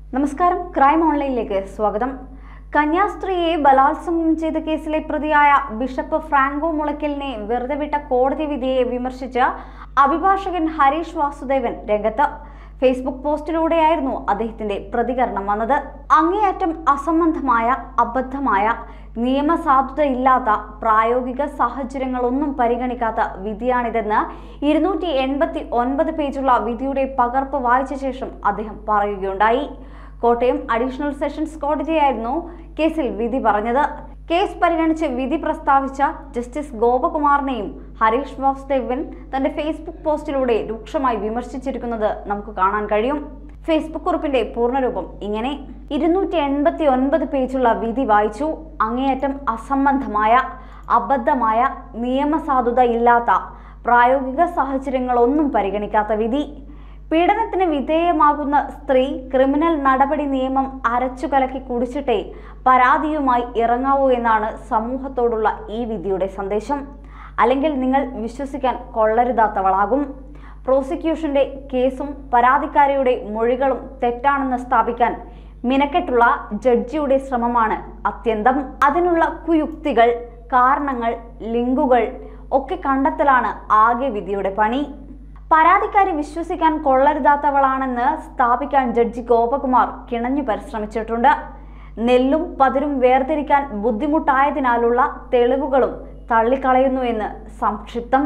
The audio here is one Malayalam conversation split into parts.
നമസ്കാരം ക്രൈം ഓൺലൈനിലേക്ക് സ്വാഗതം കന്യാസ്ത്രീയെ ബലാത്സംഗം ചെയ്ത കേസിലെ പ്രതിയായ ബിഷപ്പ് ഫ്രാങ്കോ മുളയ്ക്കലിനെ വെറുതെ വിട്ട കോടതി വിധിയെ വിമർശിച്ച് അഭിഭാഷകൻ ഹരീഷ് വാസുദേവൻ രംഗത്ത് ഫേസ്ബുക്ക് പോസ്റ്റിലൂടെയായിരുന്നു അദ്ദേഹത്തിന്റെ പ്രതികരണം വന്നത് അങ്ങേയറ്റം അസംബന്ധമായ അബദ്ധമായ നിയമസാധുതയില്ലാത്ത പ്രായോഗിക സാഹചര്യങ്ങളൊന്നും പരിഗണിക്കാത്ത വിധിയാണിതെന്ന് ഇരുന്നൂറ്റി എൺപത്തി ഒൻപത് പേജുള്ള വിധിയുടെ പകർപ്പ് വായിച്ച ശേഷം അദ്ദേഹം പറയുകയുണ്ടായി കോട്ടയം അഡീഷണൽ സെഷൻസ് കോടതിയായിരുന്നു കേസിൽ വിധി പറഞ്ഞത് കേസ് പരിഗണിച്ച് വിധി പ്രസ്താവിച്ച ജസ്റ്റിസ് ഗോപകുമാറിനെയും ഹരീഷ് വാസുദേവൻ തന്റെ ഫേസ്ബുക്ക് പോസ്റ്റിലൂടെ രൂക്ഷമായി വിമർശിച്ചിരിക്കുന്നത് നമുക്ക് കാണാൻ കഴിയും ഫേസ്ബുക്ക് കുറിപ്പിന്റെ പൂർണ്ണരൂപം ഇങ്ങനെ ഇരുന്നൂറ്റി എൺപത്തി ഒൻപത് പേജുള്ള വിധി വായിച്ചു അങ്ങേയറ്റം അസംബന്ധമായ അബദ്ധമായ നിയമസാധുത ഇല്ലാത്ത പ്രായോഗിക സാഹചര്യങ്ങളൊന്നും പരിഗണിക്കാത്ത വിധി പീഡനത്തിന് വിധേയമാകുന്ന സ്ത്രീ ക്രിമിനൽ നടപടി നിയമം അരച്ചു കലക്കി കുടിച്ചിട്ടേ പരാതിയുമായി ഇറങ്ങാവൂ എന്നാണ് സമൂഹത്തോടുള്ള ഈ വിധിയുടെ സന്ദേശം അല്ലെങ്കിൽ നിങ്ങൾ വിശ്വസിക്കാൻ കൊള്ളരുതാത്തവളാകും പ്രോസിക്യൂഷന്റെ കേസും പരാതിക്കാരിയുടെ മൊഴികളും തെറ്റാണെന്ന് സ്ഥാപിക്കാൻ മിനക്കെട്ടുള്ള ജഡ്ജിയുടെ ശ്രമമാണ് അത്യന്തം അതിനുള്ള കുയുക്തികൾ കാരണങ്ങൾ ലിങ്കുകൾ ഒക്കെ കണ്ടെത്തലാണ് ആകെ വിധിയുടെ പണി പരാതിക്കാരി വിശ്വസിക്കാൻ കൊള്ളരുതാത്തവളാണെന്ന് സ്ഥാപിക്കാൻ ജഡ്ജി ഗോപകുമാർ കിണഞ്ഞു പരിശ്രമിച്ചിട്ടുണ്ട് നെല്ലും പതിരും വേർതിരിക്കാൻ ബുദ്ധിമുട്ടായതിനാലുള്ള തെളിവുകളും തള്ളിക്കളയുന്നുവെന്ന് സംക്ഷിപ്തം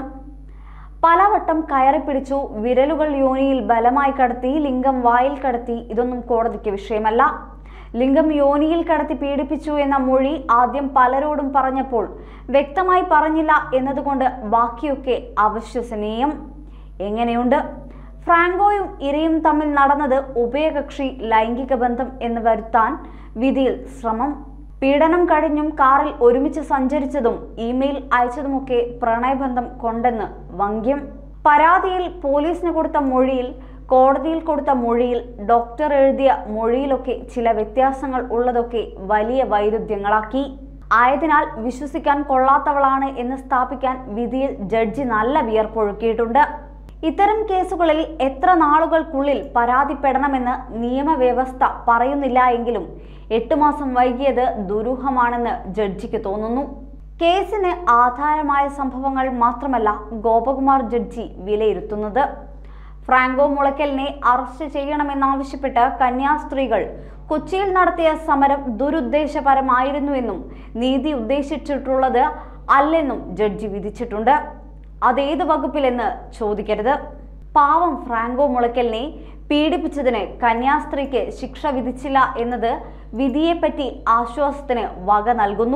പലവട്ടം കയറി പിടിച്ചു വിരലുകൾ യോനിയിൽ ബലമായി കടത്തി ലിംഗം വായിൽ കടത്തി ഇതൊന്നും കോടതിക്ക് വിഷയമല്ല ലിംഗം യോനിയിൽ കടത്തി പീഡിപ്പിച്ചു എന്ന മൊഴി ആദ്യം പലരോടും പറഞ്ഞപ്പോൾ വ്യക്തമായി പറഞ്ഞില്ല എന്നതുകൊണ്ട് ബാക്കിയൊക്കെ അവിശ്വസനീയം എങ്ങനെയുണ്ട് ഫ്രാങ്കോയും ഇരയും തമ്മിൽ നടന്നത് ഉഭയകക്ഷി ലൈംഗിക ബന്ധം എന്ന് വരുത്താൻ വിധിയിൽ ശ്രമം പീഡനം കഴിഞ്ഞും കാറിൽ ഒരുമിച്ച് സഞ്ചരിച്ചതും ഇമെയിൽ അയച്ചതുമൊക്കെ പ്രണയബന്ധം കൊണ്ടെന്ന് വങ്ക്യം പരാതിയിൽ പോലീസിന് കൊടുത്ത മൊഴിയിൽ കോടതിയിൽ കൊടുത്ത മൊഴിയിൽ ഡോക്ടർ എഴുതിയ മൊഴിയിലൊക്കെ ചില വ്യത്യാസങ്ങൾ ഉള്ളതൊക്കെ വലിയ വൈരുദ്ധ്യങ്ങളാക്കി ആയതിനാൽ വിശ്വസിക്കാൻ കൊള്ളാത്തവളാണ് എന്ന് സ്ഥാപിക്കാൻ വിധിയിൽ ജഡ്ജി നല്ല വിയർപ്പൊഴുക്കിയിട്ടുണ്ട് ഇത്തരം കേസുകളിൽ എത്ര നാളുകൾക്കുള്ളിൽ പരാതിപ്പെടണമെന്ന് നിയമവ്യവസ്ഥ പറയുന്നില്ല എങ്കിലും എട്ട് മാസം വൈകിയത് ദുരൂഹമാണെന്ന് ജഡ്ജിക്ക് തോന്നുന്നു കേസിന് ആധാരമായ സംഭവങ്ങൾ മാത്രമല്ല ഗോപകുമാർ ജഡ്ജി വിലയിരുത്തുന്നത് ഫ്രാങ്കോ മുളയ്ക്കലിനെ അറസ്റ്റ് ചെയ്യണമെന്നാവശ്യപ്പെട്ട് കന്യാസ്ത്രീകൾ കൊച്ചിയിൽ നടത്തിയ സമരം ദുരുദ്ദേശപരമായിരുന്നുവെന്നും നീതി ഉദ്ദേശിച്ചിട്ടുള്ളത് അല്ലെന്നും ജഡ്ജി വിധിച്ചിട്ടുണ്ട് അതേത് വകുപ്പിലെന്ന് ചോദിക്കരുത് പാവം ഫ്രാങ്കോ മുളയ്ക്കലിനെ പീഡിപ്പിച്ചതിന് കന്യാസ്ത്രീക്ക് ശിക്ഷ വിധിച്ചില്ല എന്നത് വിധിയെപ്പറ്റി ആശ്വാസത്തിന് വക നൽകുന്നു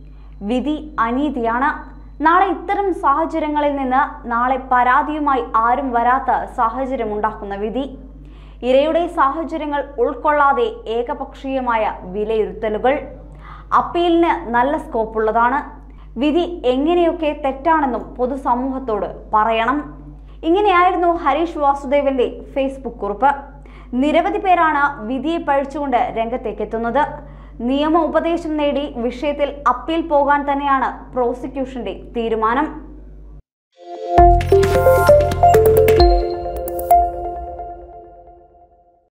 വിധി അനീതിയാണ് നാളെ ഇത്തരം സാഹചര്യങ്ങളിൽ നിന്ന് നാളെ പരാതിയുമായി ആരും വരാത്ത സാഹചര്യം ഉണ്ടാക്കുന്ന വിധി ഇരയുടെ സാഹചര്യങ്ങൾ ഉൾക്കൊള്ളാതെ ഏകപക്ഷീയമായ വിലയിരുത്തലുകൾ അപ്പീലിന് നല്ല സ്കോപ്പുള്ളതാണ് വിധി എങ്ങനെയൊക്കെ തെറ്റാണെന്നും പൊതുസമൂഹത്തോട് പറയണം ഇങ്ങനെയായിരുന്നു ഹരീഷ് വാസുദേവന്റെ ഫേസ്ബുക്ക് കുറിപ്പ് നിരവധി പേരാണ് വിധിയെ പഴിച്ചുകൊണ്ട് രംഗത്തേക്ക് എത്തുന്നത് നിയമ ഉപദേശം നേടി വിഷയത്തിൽ അപ്പീൽ പോകാൻ തന്നെയാണ് പ്രോസിക്യൂഷന്റെ തീരുമാനം